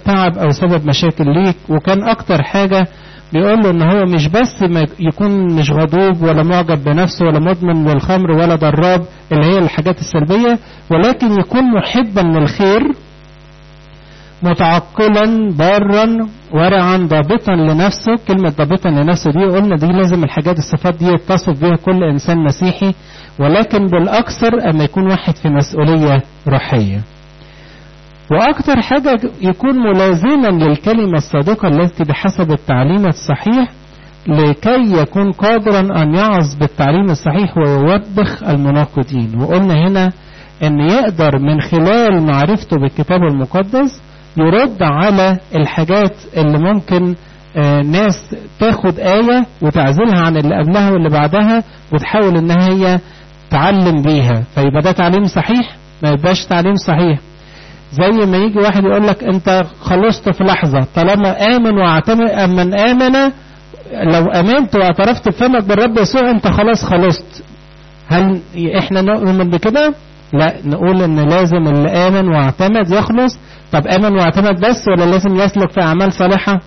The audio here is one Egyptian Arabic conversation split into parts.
تعب او سبب مشاكل ليك وكان اكتر حاجة بيقول له ان هو مش بس ما يكون مش غضوب ولا معجب بنفسه ولا مدمن للخمر ولا ضراب اللي هي الحاجات السلبية ولكن يكون محبا للخير متعقلا بارا ورعا ضابطا لنفسه كلمة ضابطا لنفسه دي قلنا دي لازم الحاجات الصفات دي يتصف بها كل إنسان مسيحي ولكن بالأكثر أما يكون واحد في مسؤولية روحية وأكثر حاجة يكون ملازما للكلمة الصادقة التي بحسب التعليم الصحيح لكي يكون قادرا أن يعظ بالتعليم الصحيح ويوبخ المناقضين وقلنا هنا أن يقدر من خلال معرفته بالكتاب المقدس يرد على الحاجات اللي ممكن آه ناس تاخد آية وتعزلها عن اللي قبلها واللي بعدها وتحاول ان هي تعلم بيها فيبقى ده تعليم صحيح ما يبقاش تعليم صحيح زي ما يجي واحد يقول لك انت خلصت في لحظة طالما آمن واعتمد من آمن لو آمنت واعترفت بفمك بالرب يسوع انت خلاص خلصت هل احنا نؤمن بكده لا نقول ان لازم اللي آمن واعتمد يخلص طب آمن واعتمد بس ولا لازم يسلك في أعمال صالحة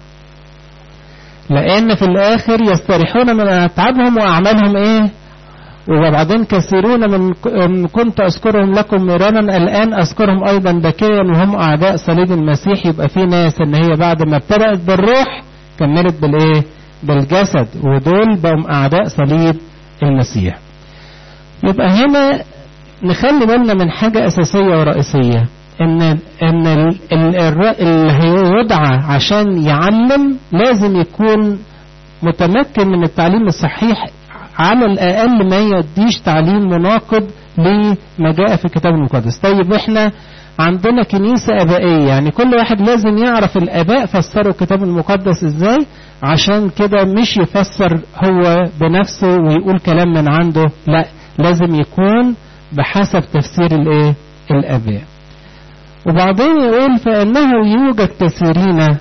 لأن في الآخر يستريحون من أتعابهم وأعمالهم إيه وبعدين كثيرون من كنت أذكرهم لكم مرارا الآن أذكرهم أيضا بكيا وهم أعداء صليب المسيح يبقى في ناس إن هي بعد ما ابتدأت بالروح كملت بالإيه بالجسد ودول بقوا أعداء صليب المسيح يبقى هنا نخلي بالنا من حاجة أساسية ورئيسية ان ان اللي هيدعى عشان يعلم لازم يكون متمكن من التعليم الصحيح على الاقل ما يديش تعليم مناقض لما جاء في الكتاب المقدس طيب احنا عندنا كنيسة أبائية يعني كل واحد لازم يعرف الآباء فسروا الكتاب المقدس إزاي عشان كده مش يفسر هو بنفسه ويقول كلام من عنده لا لازم يكون بحسب تفسير الايه الآباء وبعدين يقول فإنه يوجد كثيرين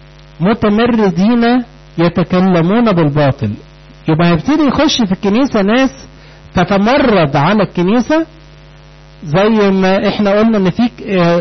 متمردين يتكلمون بالباطل يبقى هيبتدي يخش في الكنيسة ناس تتمرد على الكنيسة زي ما احنا قلنا ان في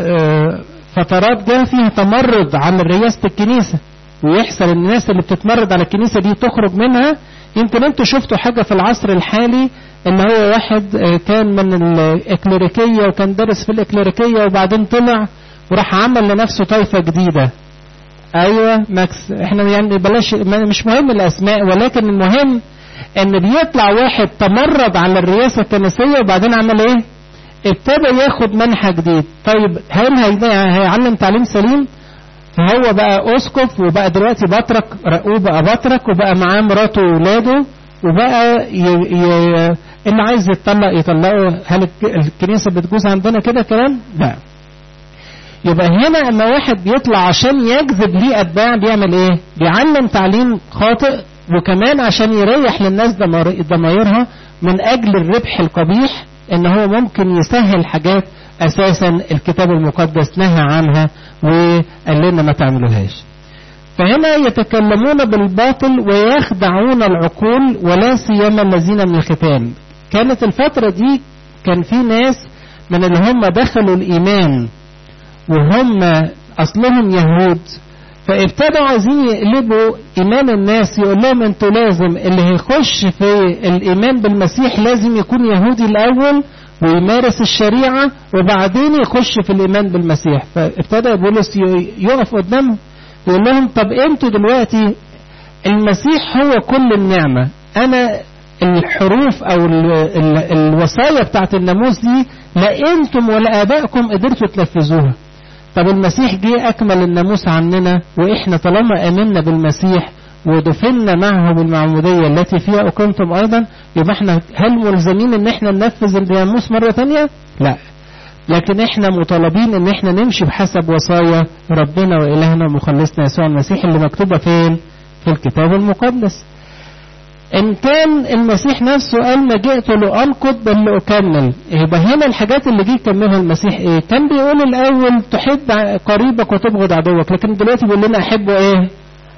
فترات جاء فيها تمرد على رئاسة الكنيسة ويحصل ان الناس اللي بتتمرد على الكنيسة دي تخرج منها يمكن انتوا شفتوا حاجة في العصر الحالي ان هو واحد كان من الاكليريكية وكان درس في الاكليريكية وبعدين طلع وراح عمل لنفسه طائفة جديدة ايوه ماكس احنا يعني بلاش مش مهم الاسماء ولكن المهم ان بيطلع واحد تمرد على الرئاسة الكنسية وبعدين عمل ايه ابتدى ياخد منحى جديد طيب هل هيعلم تعليم سليم فهو بقى اسقف وبقى دلوقتي بطرك رقوه بقى بطرك وبقى معاه مراته وولاده وبقى ي... ي... اللي عايز يتطلق يطلقه هل الكنيسة بتجوز عندنا كده كلام؟ لا يبقى هنا اما واحد بيطلع عشان يجذب ليه اتباع بيعمل ايه؟ بيعلم تعليم خاطئ وكمان عشان يريح للناس ضمايرها من اجل الربح القبيح ان هو ممكن يسهل حاجات اساسا الكتاب المقدس نهى عنها وقال لنا ما تعملوهاش فهنا يتكلمون بالباطل ويخدعون العقول ولا سيما الذين من الختان كانت الفترة دي كان في ناس من اللي هم دخلوا الإيمان وهم أصلهم يهود فابتدوا عايزين يقلبوا إيمان الناس يقول لهم أنتوا لازم اللي هيخش في الإيمان بالمسيح لازم يكون يهودي الأول ويمارس الشريعة وبعدين يخش في الإيمان بالمسيح فابتدى بولس يقف قدامهم يقول لهم طب انتوا دلوقتي المسيح هو كل النعمة أنا الحروف أو ال ال الوصايا بتاعت الناموس دي لا أنتم ولا آبائكم قدرتوا تنفذوها طب المسيح جه أكمل الناموس عننا وإحنا طالما آمنا بالمسيح ودفنا معه بالمعمودية التي فيها أقمتم أيضا يبقى احنا هل ملزمين ان احنا ننفذ الناموس مرة تانية؟ لا لكن احنا مطالبين ان احنا نمشي بحسب وصايا ربنا وإلهنا ومخلصنا يسوع المسيح اللي مكتوبة فين؟ في الكتاب المقدس. إن كان المسيح نفسه قال ما جئت لأنقض بل لأكمل يبقى هنا الحاجات اللي جه يكملها المسيح إيه؟ كان بيقول الأول تحب قريبك وتبغض عدوك لكن دلوقتي بيقول لنا أحبه إيه؟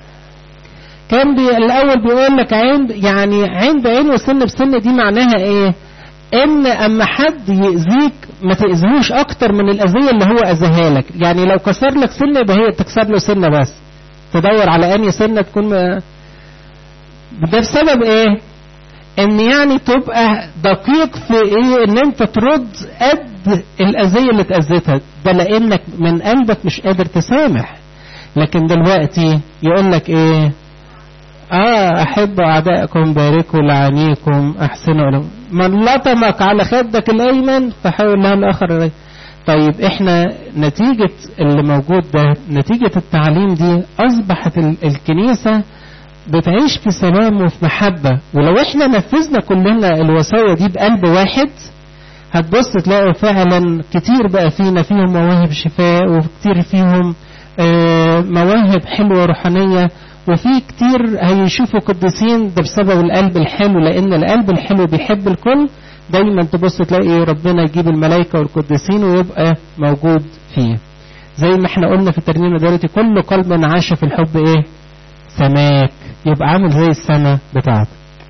كان بي الأول بيقول لك عين يعني عين بعين وسن بسن دي معناها إيه؟ إن أما حد يأذيك ما تأذيهوش اكتر من الاذية اللي هو اذاها لك يعني لو كسر لك سنة يبقى هي تكسر له سنة بس تدور على اني سنة تكون م... ده بسبب ايه ان يعني تبقى دقيق في ايه ان انت ترد قد الاذية اللي اتأذيتها ده لانك من قلبك مش قادر تسامح لكن دلوقتي يقول لك ايه اه احبوا اعدائكم باركوا لعانيكم احسنوا لهم من لطمك على خدك الايمن فحاول له الاخر طيب احنا نتيجة اللي موجود ده نتيجة التعليم دي اصبحت الكنيسة بتعيش في سلام وفي محبة ولو احنا نفذنا كلنا الوصايا دي بقلب واحد هتبص تلاقوا فعلا كتير بقى فينا فيهم مواهب شفاء وكتير فيهم اه مواهب حلوة روحانية وفي كتير هيشوفوا قديسين ده بسبب القلب الحلو لان القلب الحلو بيحب الكل دايما تبص تلاقي ربنا يجيب الملائكة والقديسين ويبقى موجود فيه زي ما احنا قلنا في الترنيمة دلوقتي كل قلب عاش في الحب ايه سماك يبقى عامل زي السماء بتاعته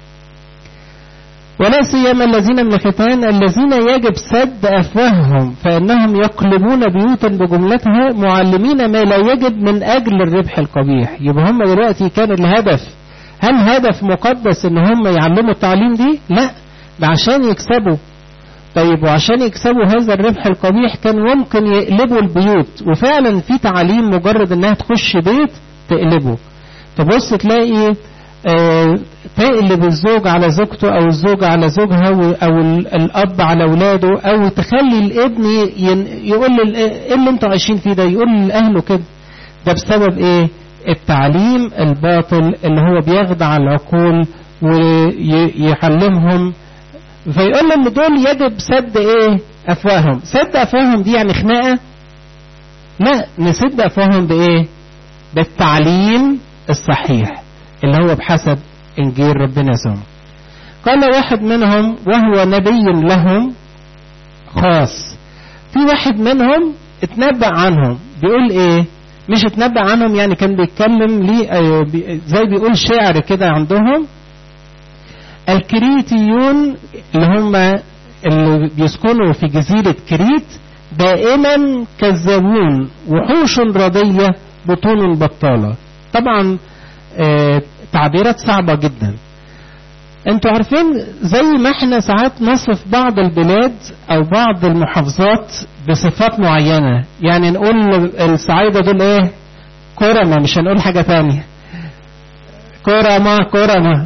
ولا سيما الذين من الختان الذين يجب سد أفواههم فإنهم يقلبون بيوتا بجملتها معلمين ما لا يجب من أجل الربح القبيح يبقى هم دلوقتي كان الهدف هل هدف مقدس إن هم يعلموا التعليم دي؟ لا ده عشان يكسبوا طيب وعشان يكسبوا هذا الربح القبيح كان ممكن يقلبوا البيوت وفعلا في تعليم مجرد انها تخش بيت تقلبه تبص تلاقي آه تقلب الزوج على زوجته او الزوجة على زوجها او الاب على اولاده او تخلي الابن يقول ايه اللي انتوا عايشين فيه ده يقول لاهله كده ده بسبب ايه التعليم الباطل اللي هو بيخدع العقول ويعلمهم فيقول ان دول يجب سد ايه افواههم سد افواههم دي يعني خناقه لا نسد افواههم بايه بالتعليم الصحيح اللي هو بحسب انجيل ربنا يسوع قال واحد منهم وهو نبي لهم خاص في واحد منهم اتنبأ عنهم بيقول ايه مش اتنبأ عنهم يعني كان بيتكلم ليه أيوه زي بيقول شعر كده عندهم الكريتيون اللي هم اللي بيسكنوا في جزيرة كريت دائما كذابون وحوش رضية بطون بطالة طبعا آه تعبيرات صعبة جدا انتوا عارفين زي ما احنا ساعات نصف بعض البلاد او بعض المحافظات بصفات معينة يعني نقول الصعايدة دول ايه كرمة مش هنقول حاجة تانية كرمة كرمة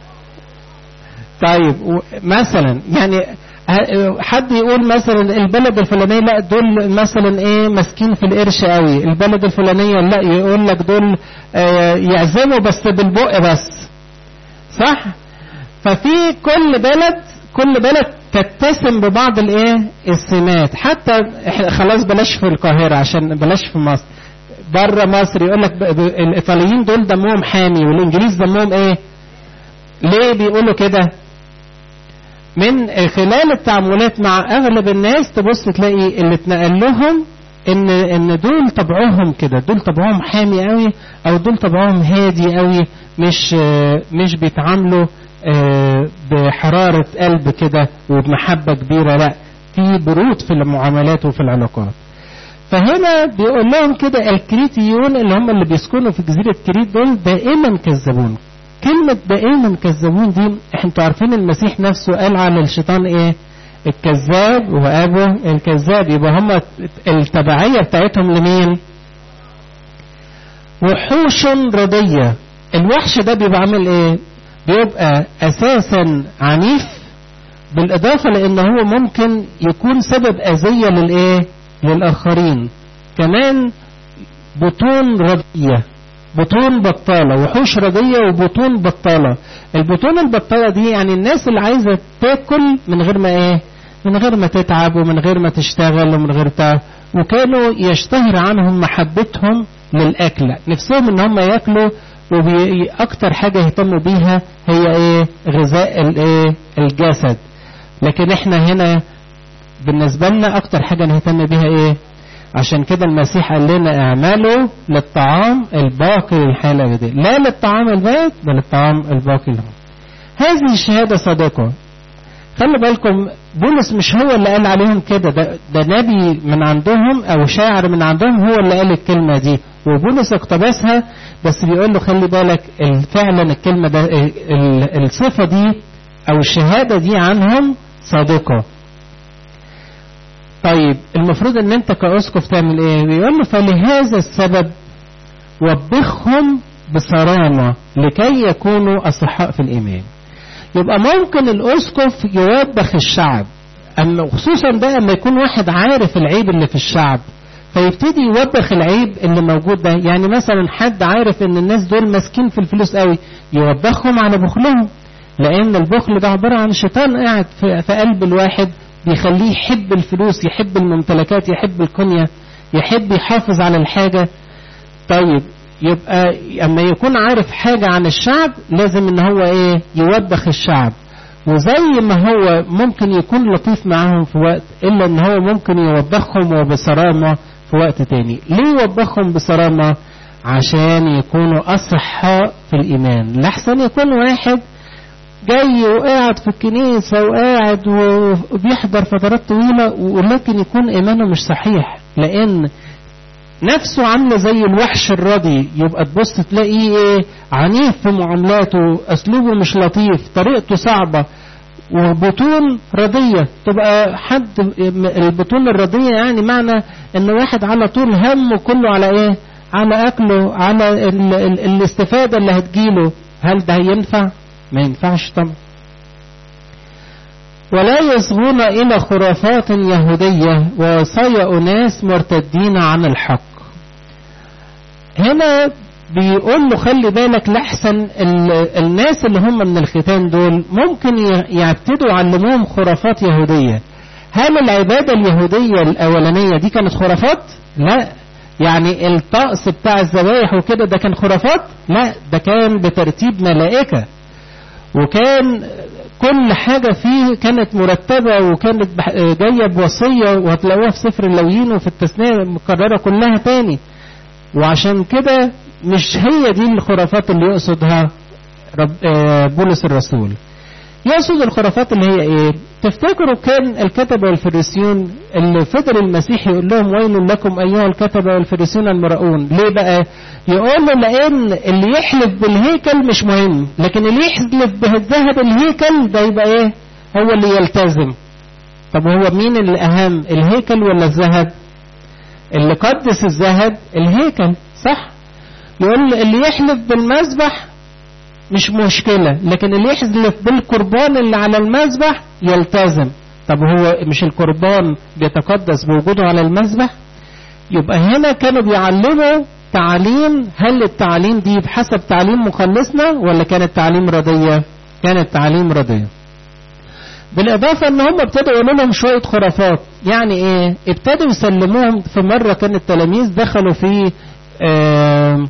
طيب مثلا يعني حد يقول مثلا البلد الفلانية لا دول مثلا ايه ماسكين في القرش قوي البلد الفلانية لا يقول لك دول آه يعزموا بس بالبق بس صح ففي كل بلد كل بلد تتسم ببعض الايه السمات حتى خلاص بلاش في القاهرة عشان بلاش في مصر بره مصر يقول لك الايطاليين دول دمهم حامي والانجليز دمهم ايه ليه بيقولوا كده من خلال التعاملات مع اغلب الناس تبص تلاقي اللي اتنقل لهم ان ان دول طبعهم كده دول طبعهم حامي قوي او دول طبعهم هادي قوي مش مش بيتعاملوا بحرارة قلب كده وبمحبة كبيرة لا في برود في المعاملات وفي العلاقات فهنا بيقول لهم كده الكريتيون اللي هم اللي بيسكنوا في جزيرة كريت دول دائما كذابون كلمة دائما كذابون دي انتوا عارفين المسيح نفسه قال على الشيطان ايه الكذاب وابوه الكذاب يبقى هم التبعية بتاعتهم لمين وحوش رضية الوحش ده بيبقى عامل ايه بيبقى اساسا عنيف بالاضافة لان هو ممكن يكون سبب اذية للايه للاخرين كمان بطون رضية بطون بطالة وحوش رضية وبطون بطالة البطون البطالة دي يعني الناس اللي عايزة تاكل من غير ما ايه من غير ما تتعب ومن غير ما تشتغل ومن غير تعب وكانوا يشتهر عنهم محبتهم للأكل نفسهم ان هم ياكلوا وأكتر حاجة يهتموا بيها هي ايه غذاء الايه الجسد لكن احنا هنا بالنسبة لنا أكتر حاجة نهتم بيها ايه عشان كده المسيح قال لنا اعملوا للطعام الباقي للحياة الأبدية لا للطعام الباقي بل للطعام الباقي لهم هذه الشهادة صادقة خلي بالكم بولس مش هو اللي قال عليهم كده ده, ده نبي من عندهم او شاعر من عندهم هو اللي قال الكلمة دي وبولس اقتبسها بس بيقول له خلي بالك فعلا الكلمة ده الصفة دي او الشهادة دي عنهم صادقة طيب المفروض ان انت كأسقف تعمل ايه بيقول له فلهذا السبب وبخهم بصرامة لكي يكونوا أصحاء في الإيمان يبقى ممكن الأسقف يوبخ الشعب أما خصوصا بقى لما يكون واحد عارف العيب اللي في الشعب فيبتدي يوبخ العيب اللي موجود ده يعني مثلا حد عارف ان الناس دول ماسكين في الفلوس قوي يوبخهم على بخلهم لان البخل ده عبارة عن شيطان قاعد في, في قلب الواحد بيخليه يحب الفلوس يحب الممتلكات يحب الكنية يحب يحافظ على الحاجة طيب يبقى اما يكون عارف حاجة عن الشعب لازم ان هو ايه يوبخ الشعب وزي ما هو ممكن يكون لطيف معاهم في وقت الا ان هو ممكن يوبخهم وبصرامة في وقت تاني ليه يوبخهم بصرامة عشان يكونوا اصحاء في الايمان لحسن يكون واحد جاي وقاعد في الكنيسة وقاعد وبيحضر فترات طويلة ولكن يكون ايمانه مش صحيح لان نفسه عاملة زي الوحش الرضي يبقى تبص تلاقيه ايه عنيف في معاملاته اسلوبه مش لطيف طريقته صعبة وبطون رضية تبقى حد البطون الرضية يعني معنى ان واحد على طول همه كله على ايه على اكله على ال ال الاستفادة اللي هتجيله هل ده ينفع ما ينفعش طبعا ولا يصغون إلى خرافات يهودية ووصايا أناس مرتدين عن الحق هنا بيقول له خلي بالك لحسن الناس اللي هم من الختان دول ممكن يبتدوا يعلموهم خرافات يهودية هل العبادة اليهودية الأولانية دي كانت خرافات؟ لا يعني الطقس بتاع الذبايح وكده ده كان خرافات؟ لا ده كان بترتيب ملائكة وكان كل حاجة فيه كانت مرتبة وكانت جاية بوصية وهتلاقوها في سفر اللويين وفي التثنية مكررة كلها تاني وعشان كده مش هي دي الخرافات اللي يقصدها رب بولس الرسول يقصد الخرافات اللي هي ايه تفتكروا كان الكتبة والفريسيون اللي فضل المسيح يقول لهم ويل لكم ايها الكتبة والفريسيون المرؤون ليه بقى يقول له لان اللي يحلف بالهيكل مش مهم لكن اللي يحلف بالذهب الهيكل ده يبقى ايه هو اللي يلتزم طب هو مين اللي اهم الهيكل ولا الذهب اللي قدس الذهب الهيكل صح يقول اللي يحلف بالمذبح مش مشكلة لكن اللي يحلف بالقربان اللي على المذبح يلتزم طب هو مش القربان بيتقدس بوجوده على المذبح يبقى هنا كانوا بيعلموا تعليم هل التعليم دي بحسب تعليم مخلصنا ولا كانت تعليم رضية كانت تعليم رضية بالإضافة إن هم ابتدوا يقولوا لهم شوية خرافات يعني إيه ابتدوا يسلموهم في مرة كان التلاميذ دخلوا في آه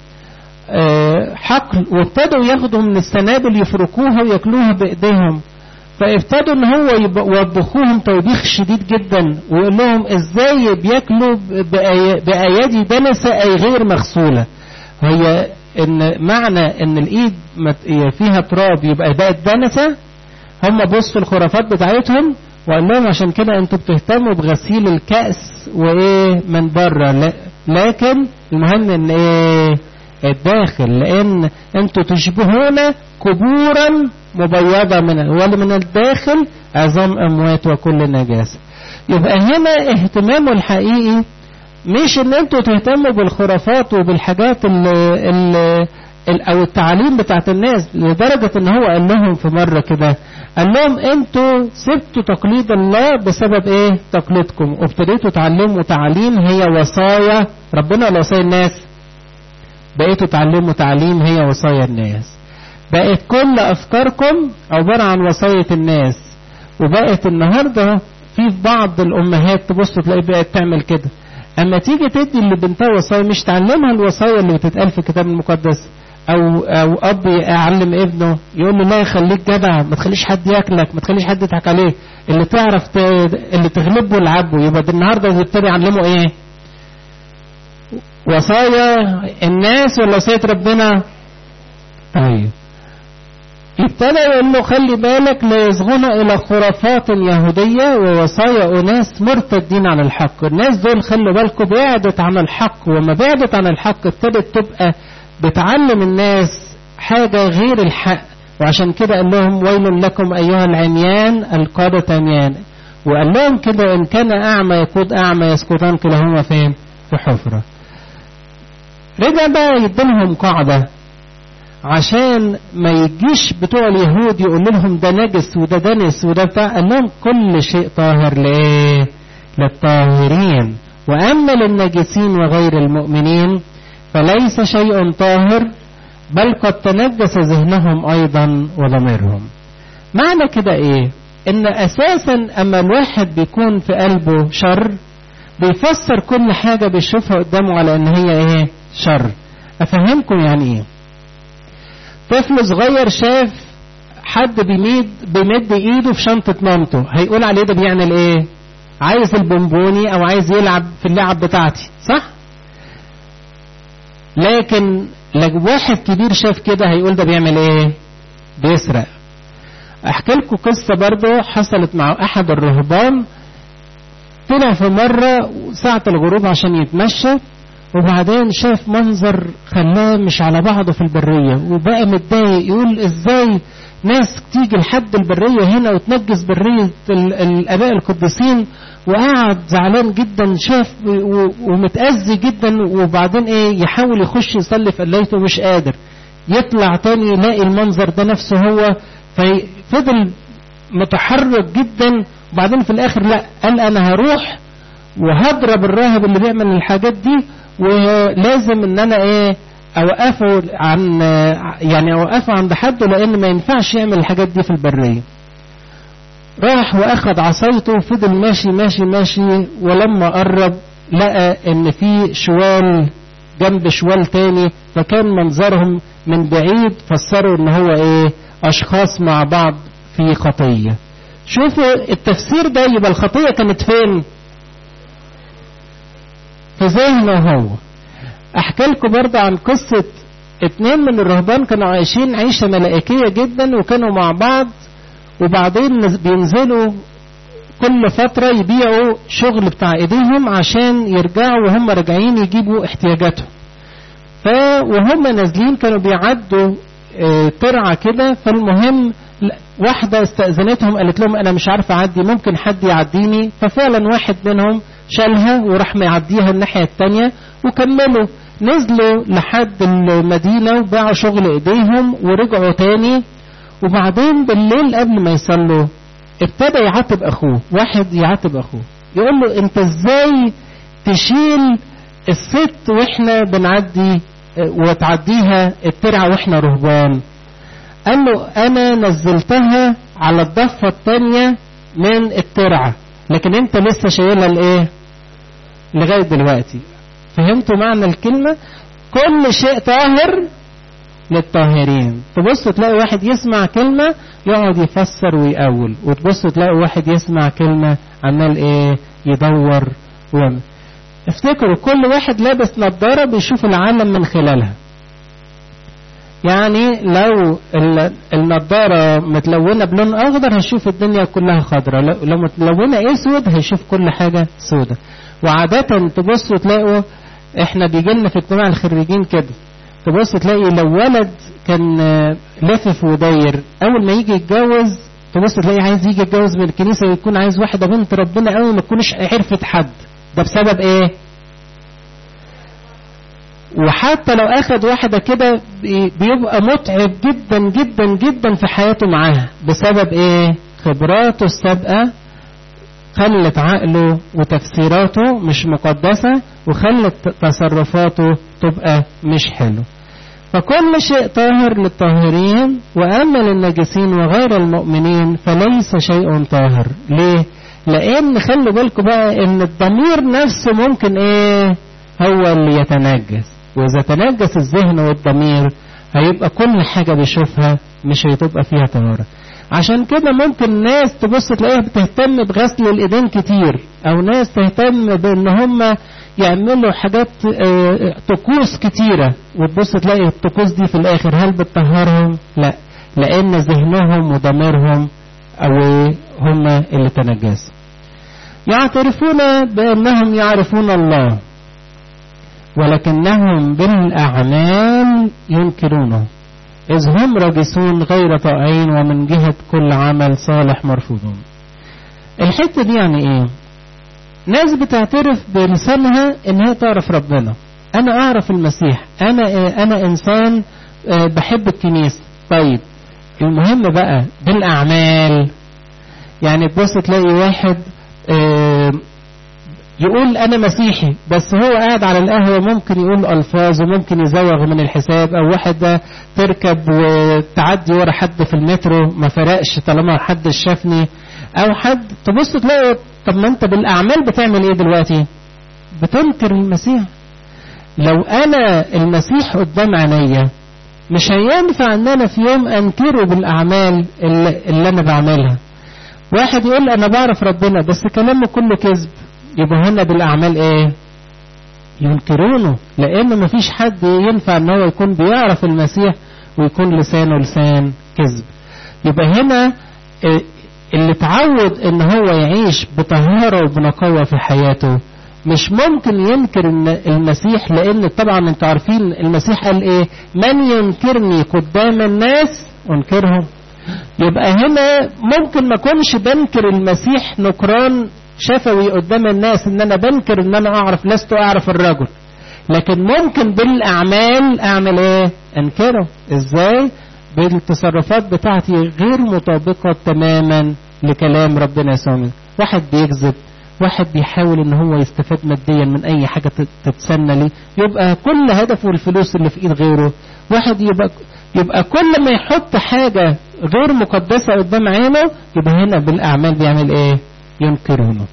آه حقل وابتدوا ياخدوا من السنابل يفركوها وياكلوها بايديهم فابتدوا ان هو يوبخوهم توبيخ شديد جدا ويقول لهم ازاي بياكلوا بايادي دنسه اي غير مغسوله هي ان معنى ان الايد فيها تراب يبقى بقت دنسه هم بصوا الخرافات بتاعتهم وقال لهم عشان كده انتوا بتهتموا بغسيل الكأس وايه من بره لكن المهم ان ايه الداخل لان انتوا تشبهون قبورا مبيضة من ولا من الداخل عظام اموات وكل نجاسة يبقى هنا اهتمامه الحقيقي مش ان انتوا تهتموا بالخرافات وبالحاجات ال ال او التعاليم بتاعت الناس لدرجة ان هو قال لهم في مرة كده قال لهم انتوا سبتوا تقليد الله بسبب ايه تقليدكم وابتديتوا تعلموا تعاليم هي وصايا ربنا ولا وصايا الناس بقيتوا تعلموا تعليم هي وصايا الناس بقت كل افكاركم عبارة عن وصاية الناس وبقت النهاردة في بعض الامهات تبص تلاقي بقت تعمل كده اما تيجي تدي لبنتها وصايا مش تعلمها الوصايا اللي بتتقال في الكتاب المقدس او او اب يعلم ابنه يقول له لا خليك جدع ما تخليش حد ياكلك ما تخليش حد يضحك عليك اللي تعرف ت... اللي تغلبه العبه يبقى النهارده يبتدي يعلمه ايه وصايا الناس ولا وصاية ربنا طيب ابتدى يقول له خلي بالك لا يصغون الى خرافات يهوديه ووصايا اناس مرتدين عن الحق الناس دول خلوا بالكم بعدت عن الحق وما بعدت عن الحق ابتدت تبقى بتعلم الناس حاجه غير الحق وعشان كده قال لهم ويل لكم ايها العميان القاده عميان وقال لهم كده ان كان اعمى يقود اعمى يسقطان كلاهما فين في حفره رجع بقى يديلهم قاعده عشان ما يجيش بتوع اليهود يقول لهم ده نجس وده دنس وده بتاع قال لهم كل شيء طاهر لايه للطاهرين واما للنجسين وغير المؤمنين فليس شيء طاهر بل قد تنجس ذهنهم ايضا وضميرهم معنى كده ايه ان اساسا اما الواحد بيكون في قلبه شر بيفسر كل حاجة بيشوفها قدامه على ان هي ايه شر افهمكم يعني ايه طفل صغير شاف حد بيمد بيمد ايده في شنطة مامته هيقول عليه ده بيعمل ايه عايز البونبوني او عايز يلعب في اللعب بتاعتي صح لكن لو واحد كبير شاف كده هيقول ده بيعمل ايه بيسرق احكي لكم قصة برضه حصلت مع احد الرهبان طلع في مرة ساعة الغروب عشان يتمشى وبعدين شاف منظر خلاه مش على بعضه في البرية وبقى متضايق يقول ازاي ناس تيجي لحد البرية هنا وتنجس برية الآباء القديسين وقعد زعلان جدا شاف ومتأذي جدا وبعدين ايه يحاول يخش يصلي في قلايته مش قادر يطلع تاني يلاقي المنظر ده نفسه هو ففضل متحرك جدا وبعدين في الاخر لا قال انا هروح وهضرب الراهب اللي بيعمل الحاجات دي ولازم ان انا ايه اوقفه عن يعني اوقفه عند حده لان ما ينفعش يعمل الحاجات دي في البريه راح واخد عصايته وفضل ماشي ماشي ماشي ولما قرب لقى ان في شوال جنب شوال تاني فكان منظرهم من بعيد فسروا ان هو ايه اشخاص مع بعض في خطيه شوفوا التفسير ده يبقى الخطيه كانت فين في ذهنه هو احكي لكم برضه عن قصة اتنين من الرهبان كانوا عايشين عيشة ملائكية جدا وكانوا مع بعض وبعدين بينزلوا كل فترة يبيعوا شغل بتاع ايديهم عشان يرجعوا وهم راجعين يجيبوا احتياجاتهم ف وهم نازلين كانوا بيعدوا اه ترعة كده فالمهم واحدة استأذنتهم قالت لهم أنا مش عارفة أعدي ممكن حد يعديني ففعلا واحد منهم شالها وراح معديها الناحية التانية وكملوا نزلوا لحد المدينة وباعوا شغل ايديهم ورجعوا تاني وبعدين بالليل قبل ما يصلوا ابتدى يعاتب اخوه واحد يعاتب اخوه يقول له انت ازاي تشيل الست واحنا بنعدي وتعديها الترعة واحنا رهبان قال له انا نزلتها على الضفة التانية من الترعة لكن انت لسه شايلها لايه لغاية دلوقتي فهمتوا معنى الكلمة كل شيء طاهر للطاهرين تبصوا تلاقي واحد يسمع كلمة يقعد يفسر ويقول وتبصوا تلاقي واحد يسمع كلمة عمال ايه يدور ويعمل افتكروا كل واحد لابس نظارة بيشوف العالم من خلالها يعني لو النضارة متلونة بلون أخضر هيشوف الدنيا كلها خضراء لو متلونة أسود هيشوف كل حاجة سودة وعادة تبصوا تلاقوا احنا بيجي لنا في اجتماع الخريجين كده تبص تلاقي لو ولد كان لافف وداير أول ما يجي يتجوز تبص تلاقي عايز يجي يتجوز من الكنيسة ويكون عايز واحدة بنت ربنا قوي ما تكونش عرفت حد ده بسبب ايه؟ وحتى لو اخد واحدة كده بيبقى متعب جدا جدا جدا في حياته معاها بسبب ايه خبراته السابقة خلت عقله وتفسيراته مش مقدسة وخلت تصرفاته تبقى مش حلو فكل شيء طاهر للطاهرين وأما للنجسين وغير المؤمنين فليس شيء طاهر ليه؟ لأن خلوا بالكم بقى إن الضمير نفسه ممكن إيه؟ هو اللي يتنجس وإذا تنجس الذهن والضمير هيبقى كل حاجة بيشوفها مش هتبقى فيها طهارة عشان كده ممكن ناس تبص تلاقيها بتهتم بغسل الايدين كتير او ناس تهتم بان هم يعملوا حاجات طقوس كتيرة وتبص تلاقي الطقوس دي في الاخر هل بتطهرهم لا لأن ذهنهم وضميرهم أو هم اللي تنجسوا يعترفون بأنهم يعرفون الله ولكنهم بالأعمال ينكرونه إذ هم راجسون غير طائعين ومن جهة كل عمل صالح مرفوضون الحتة دي يعني إيه ناس بتعترف بلسانها إن هي تعرف ربنا أنا أعرف المسيح أنا إيه؟ أنا إنسان بحب الكنيسة طيب المهم بقى بالأعمال يعني تبص تلاقي واحد يقول أنا مسيحي بس هو قاعد على القهوة ممكن يقول ألفاظ وممكن يزوغ من الحساب أو واحد ده تركب وتعدي ورا حد في المترو ما فرقش طالما حد شافني أو حد تبص تلاقي طب ما أنت بالأعمال بتعمل إيه دلوقتي؟ بتنكر المسيح لو أنا المسيح قدام عينيا مش هينفع ان انا في يوم انكره بالاعمال اللي, اللي انا بعملها واحد يقول انا بعرف ربنا بس كلامه كله كذب يبقى هنا بالاعمال ايه ينكرونه لان مفيش حد ينفع ان هو يكون بيعرف المسيح ويكون لسانه لسان كذب يبقى هنا اللي اتعود ان هو يعيش بطهارة وبنقاوة في حياته مش ممكن ينكر المسيح لان طبعا انتوا عارفين المسيح قال ايه من ينكرني قدام الناس انكرهم يبقى هنا ممكن ما اكونش بنكر المسيح نكران شفوي قدام الناس ان انا بنكر ان انا اعرف لست اعرف الرجل لكن ممكن بالاعمال اعمل ايه انكره ازاي بالتصرفات بتاعتي غير مطابقة تماما لكلام ربنا يسوع واحد بيكذب واحد بيحاول ان هو يستفاد ماديا من اي حاجة تتسنى ليه يبقى كل هدفه الفلوس اللي في ايد غيره واحد يبقى يبقى كل ما يحط حاجة غير مقدسة قدام عينه يبقى هنا بالاعمال بيعمل ايه ينكرونه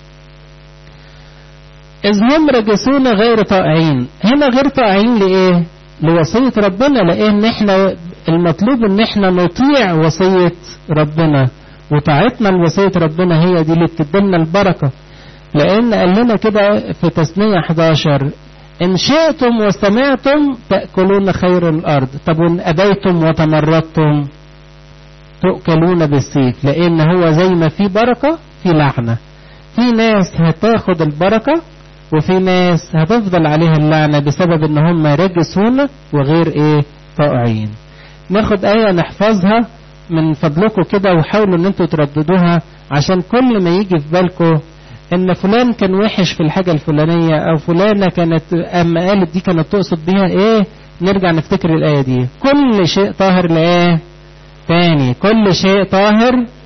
إذ هم رجسون غير طائعين هنا غير طائعين لإيه لوصية ربنا لأن إحنا المطلوب إن إحنا نطيع وصية ربنا وطاعتنا لوصية ربنا هي دي اللي بتدينا البركة لأن قال لنا كده في تثنية 11 إن شئتم وسمعتم تأكلون خير الأرض طب وإن أبيتم وتمردتم تؤكلون بالسيف لأن هو زي ما في بركة في لعنة في ناس هتاخد البركة وفي ناس هتفضل عليها اللعنة بسبب ان هم رجسون وغير ايه طائعين ناخد آية نحفظها من فضلكم كده وحاولوا ان انتوا ترددوها عشان كل ما يجي في بالكم ان فلان كان وحش في الحاجة الفلانية او فلانة كانت اما قالت دي كانت تقصد بيها ايه نرجع نفتكر الآية دي كل شيء طاهر لإيه تاني كل شيء طاهر